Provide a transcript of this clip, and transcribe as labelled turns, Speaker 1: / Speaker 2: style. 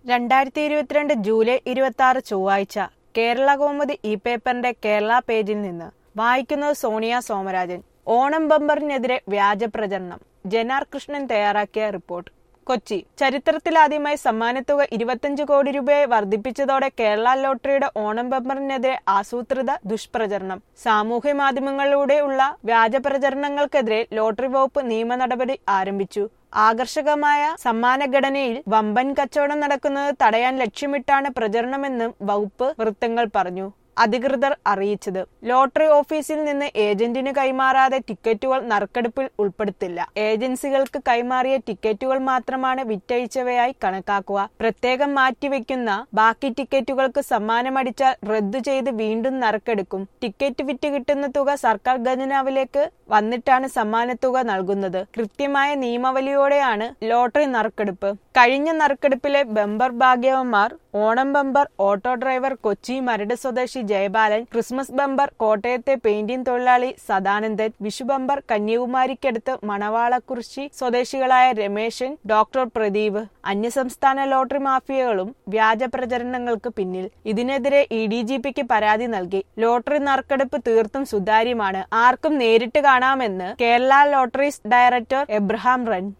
Speaker 1: രണ്ടായിരത്തി ഇരുപത്തിരണ്ട് ജൂലൈ ഇരുപത്തി ആറ് ചൊവ്വാഴ്ച കേരള കൗമുദി ഇ പേപ്പറിന്റെ കേരള പേജിൽ നിന്ന് വായിക്കുന്നത് സോണിയ സോമരാജൻ ഓണം ബമ്പറിനെതിരെ വ്യാജ പ്രചരണം ജനാർ കൃഷ്ണൻ തയ്യാറാക്കിയ റിപ്പോർട്ട് കൊച്ചി ചരിത്രത്തിലാദ്യമായി സമ്മാനത്തുക ഇരുപത്തഞ്ച് കോടി രൂപയായി വർദ്ധിപ്പിച്ചതോടെ കേരള ലോട്ടറിയുടെ ഓണം ബമ്പറിനെതിരെ ആസൂത്രിത ദുഷ്പ്രചരണം സാമൂഹ്യ മാധ്യമങ്ങളിലൂടെയുള്ള വ്യാജ പ്രചരണങ്ങൾക്കെതിരെ ലോട്ടറി വകുപ്പ് നിയമ നടപടി ആരംഭിച്ചു ആകർഷകമായ സമ്മാനഘടനയിൽ വമ്പൻ കച്ചവടം നടക്കുന്നത് തടയാൻ ലക്ഷ്യമിട്ടാണ് പ്രചരണമെന്നും വകുപ്പ് വൃത്തങ്ങൾ പറഞ്ഞു അധികൃതർ അറിയിച്ചത് ലോട്ടറി ഓഫീസിൽ നിന്ന് ഏജന്റിന് കൈമാറാതെ ടിക്കറ്റുകൾ നറുക്കെടുപ്പിൽ ഉൾപ്പെടുത്തില്ല ഏജൻസികൾക്ക് കൈമാറിയ ടിക്കറ്റുകൾ മാത്രമാണ് വിറ്റഴിച്ചവയായി കണക്കാക്കുക പ്രത്യേകം മാറ്റിവെക്കുന്ന ബാക്കി ടിക്കറ്റുകൾക്ക് സമ്മാനമടിച്ചാൽ റദ്ദു ചെയ്ത് വീണ്ടും നറുക്കെടുക്കും ടിക്കറ്റ് വിറ്റ് കിട്ടുന്ന തുക സർക്കാർ ഖജനാവിലേക്ക് വന്നിട്ടാണ് സമ്മാനത്തുക നൽകുന്നത് കൃത്യമായ നിയമവലിയോടെയാണ് ലോട്ടറി നറുക്കെടുപ്പ് കഴിഞ്ഞ നറുക്കെടുപ്പിലെ ബമ്പർ ഭാഗ്യവന്മാർ Onam bumper auto driver Kochi Maradu സ്വദേശി ജയബാലൻ ക്രിസ്മസ് ബമ്പർ കോട്ടയത്തെ പെയിന്റിംഗ് തൊഴിലാളി സദാനന്ദൻ വിഷു ബമ്പർ കന്യാകുമാരിക്കടുത്ത് മണവാളക്കുറിശി സ്വദേശികളായ രമേശൻ ഡോക്ടർ പ്രദീപ് അന്യസംസ്ഥാന ലോട്ടറി മാഫിയകളും വ്യാജ പ്രചരണങ്ങൾക്ക് പിന്നിൽ ഇതിനെതിരെ ഇ ഡി ജി പിക്ക് പരാതി നൽകി ലോട്ടറി നറുക്കെടുപ്പ് തീർത്തും സുതാര്യമാണ് ആർക്കും നേരിട്ട് കാണാമെന്ന് Kerala lotteries director Abraham run